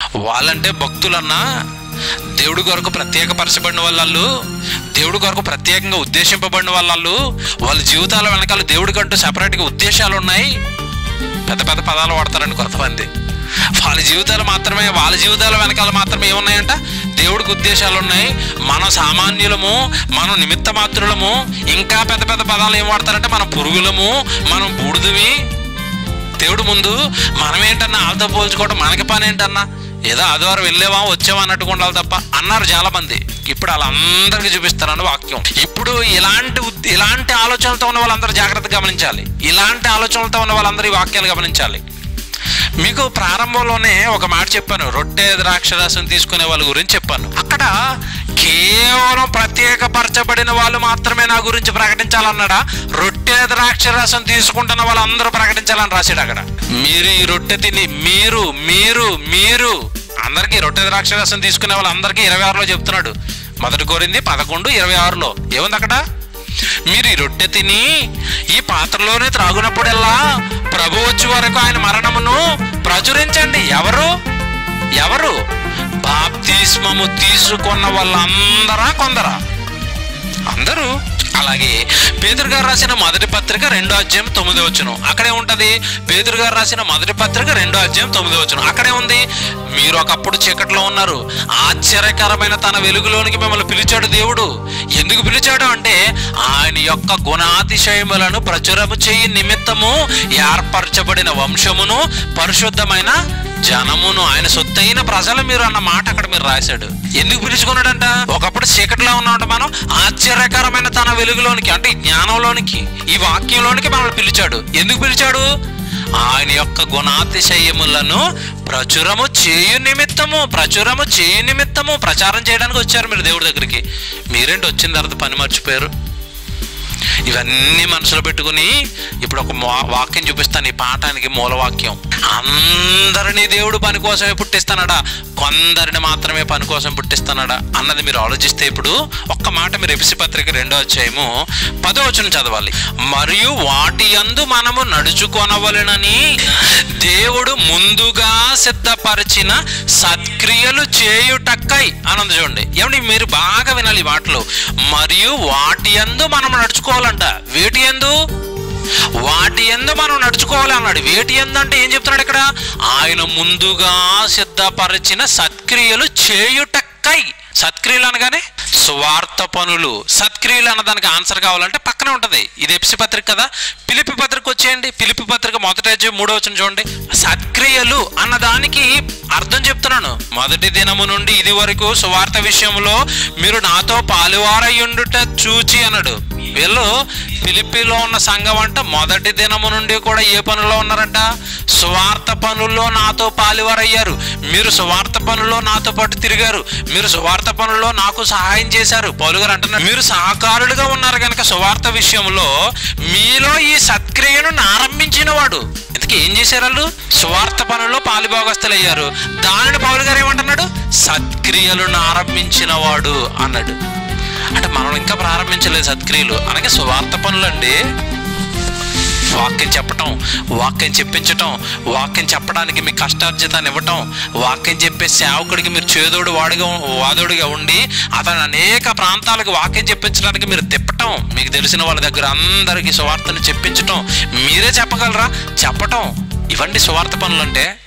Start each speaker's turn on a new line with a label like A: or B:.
A: వాళ్ళంటే భక్తులన్నా దేవుడి కొరకు ప్రత్యేకపరచబడిన వాళ్ళు దేవుడి కొరకు ప్రత్యేకంగా ఉద్దేశింపబడిన వాళ్ళు వాళ్ళ జీవితాల వెనకాల దేవుడికంటూ సపరేట్గా ఉద్దేశాలు ఉన్నాయి పెద్ద పెద్ద పదాలు వాడతారండి కొంతమంది వాళ్ళ జీవితాలు మాత్రమే వాళ్ళ జీవితాల వెనకాల మాత్రమే ఏమున్నాయంట దేవుడికి ఉద్దేశాలు ఉన్నాయి మనం సామాన్యులము మనం నిమిత్త మాత్రులము ఇంకా పెద్ద పెద్ద పదాలు ఏం వాడతారంటే మనం పురుగులము మనం బూడిదవి దేవుడు ముందు మనం ఏంటన్నా వాళ్ళతో పోల్చుకోవడం మనకి పని ఏంటన్నా ఏదో ఆదివారం వెళ్ళేవా వచ్చావా అన్నట్టుగా ఉండాలి తప్ప అన్నారు చాలా మంది ఇప్పుడు వాళ్ళందరికీ చూపిస్తారని వాక్యం ఇప్పుడు ఇలాంటి ఉద్- ఇలాంటి ఆలోచనలతో ఉన్న వాళ్ళందరూ జాగ్రత్తగా గమనించాలి ఇలాంటి ఆలోచనలతో ఉన్న వాళ్ళందరూ ఈ వాక్యాలు గమనించాలి మీకు ప్రారంభంలోనే ఒక మాట చెప్పాను రొట్టె ద్రాక్షరసం తీసుకునే వాళ్ళ గురించి చెప్పాను అక్కడ కేవలం ప్రత్యేకపరచబడిన వాళ్ళు మాత్రమే నా గురించి ప్రకటించాలన్నాడా రొట్టె ద్రాక్షరసం తీసుకుంటున్న వాళ్ళందరూ ప్రకటించాలని రాశాడు అక్కడ మీరు ఈ రొట్టె తిని మీరు మీరు మీరు అందరికీ రొట్టె ద్రాక్షరసం తీసుకునే వాళ్ళందరికీ ఇరవై ఆరులో చెప్తున్నాడు మొదటి కోరింది పదకొండు ఇరవై ఆరులో ఏముంది అక్కడ మీరు ఈ రొట్టె తిని ఈ పాత్రలోనే త్రాగునప్పుడల్లా ప్రభు వచ్చే వరకు ఆయన మరణమును ప్రచురించండి ఎవరు ఎవరు బాప్తిస్మము తీసుకున్న వాళ్ళందరా కొందరా అందరూ అలాగే పేదరు గారు రాసిన మొదటి పత్రిక రెండో అధ్యాయం తొమ్మిదో వచ్చును అక్కడే ఉంటది పేదరు గారు రాసిన మొదటి పత్రిక రెండో అధ్యాయం తొమ్మిదో వచ్చును అక్కడే ఉంది మీరు ఒకప్పుడు చీకట్లో ఉన్నారు ఆశ్చర్యకరమైన తన వెలుగులోనికి మిమ్మల్ని పిలిచాడు దేవుడు ఎందుకు పిలిచాడు అంటే ఆయన యొక్క గుణాతిశయములను ప్రచురము చేయి నిమిత్తము ఏర్పరచబడిన వంశమును పరిశుద్ధమైన జనమును ఆయన సొత్తైన ప్రజలు మీరు అన్న మాట అక్కడ మీరు రాశాడు ఎందుకు పిలుచుకున్నాడంట ఒకప్పుడు చీకటిలో ఉన్నాడు మనం ఆశ్చర్యకరమైన తన వెలుగులోనికి అంటే ఈ జ్ఞానంలోనికి ఈ వాక్యంలోనికి మనల్ని పిలిచాడు ఎందుకు పిలిచాడు ఆయన యొక్క గుణాతిశయములను ప్రచురము చేయు నిమిత్తము ప్రచురము చేయు నిమిత్తము ప్రచారం చేయడానికి వచ్చారు మీరు దేవుడి దగ్గరికి మీరేంటి వచ్చిన తర్వాత పని మర్చిపోయారు ఇవన్నీ మనసులో పెట్టుకుని ఇప్పుడు ఒక మో- వాక్యం చూపిస్తాను ఈ పాఠానికి మూలవాక్యం అందరినీ దేవుడు పని కోసమే పుట్టిస్తానడా కొందరిని మాత్రమే పని కోసం పుట్టిస్తానడా అన్నది మీరు ఆలోచిస్తే ఇప్పుడు ఒక్క మాట మీరు ఎపిసి పత్రిక రెండో అధ్యాయము పదో వచనం చదవాలి మరియు వాటి యందు మనము నడుచుకొనవలెనని దేవుడు ముందుగా సిద్ధపరిచిన సత్క్రియలు చేయుటక్కై అనంది చూడండి ఏమండి మీరు బాగా వినాలి ఈ మాటలు మరియు వాటి యందు మనం నడుచుకోవాలంట వేటి యందు వాటి ఎందు మనం నడుచుకోవాలి అన్నాడు వేటి ఎందు అంటే ఏం చెప్తున్నాడు ఇక్కడ ఆయన ముందుగా సిద్ధపరిచిన సత్క్రియలు చేయుటక్కై సత్క్రియలు అనగానే స్వార్థ పనులు సత్క్రియలు అన్నదానికి ఆన్సర్ కావాలంటే పక్కనే ఉంటది ఇది ఎపిసి పత్రిక కదా పిలిపి పత్రిక వచ్చేయండి పిలిపి పత్రిక మొదటి అధ్యాయం మూడో వచ్చిన చూడండి సత్క్రియలు అన్నదానికి అర్థం చెప్తున్నాను మొదటి దినము నుండి ఇది వరకు సువార్త విషయంలో మీరు నాతో పాలువారయ్యుండుట చూచి అన్నాడు వీళ్ళు ఫిలిపిలో ఉన్న సంఘం అంట మొదటి దినము నుండి కూడా ఏ పనుల్లో ఉన్నారంట సువార్త పనుల్లో నాతో పాలువారయ్యారు మీరు సువార్త పనుల్లో నాతో పాటు తిరిగారు మీరు సువార్త పనుల్లో నాకు సహాయం చేశారు పౌలు గారు అంటున్నారు మీరు సహకారులుగా ఉన్నారు కనుక సువార్త విషయంలో మీలో ఈ సత్క్రియను ఆరంభించిన వాడు ఇంతకీ ఏం చేశారు వాళ్ళు సువార్త పనుల్లో పాలుభాగస్తులు అయ్యారు దానిని పౌలు గారు ఏమంటున్నాడు సత్క్రియలను ఆరంభించిన వాడు అన్నాడు అంటే మనం ఇంకా ప్రారంభించలేదు సత్క్రియలు అనగా సువార్త పనులండి వాక్యం చెప్పటం వాక్యం చెప్పించటం వాక్యం చెప్పడానికి మీ కష్టార్జితాన్ని ఇవ్వటం వాక్యం చెప్పే సేవకుడికి మీరు చేదోడు వాడుగా వాదోడుగా ఉండి అతను అనేక ప్రాంతాలకు వాక్యం చెప్పించడానికి మీరు తిప్పటం మీకు తెలిసిన వాళ్ళ దగ్గర అందరికీ సువార్తను చెప్పించటం మీరే చెప్పగలరా చెప్పటం ఇవన్నీ సువార్త పనులు అంటే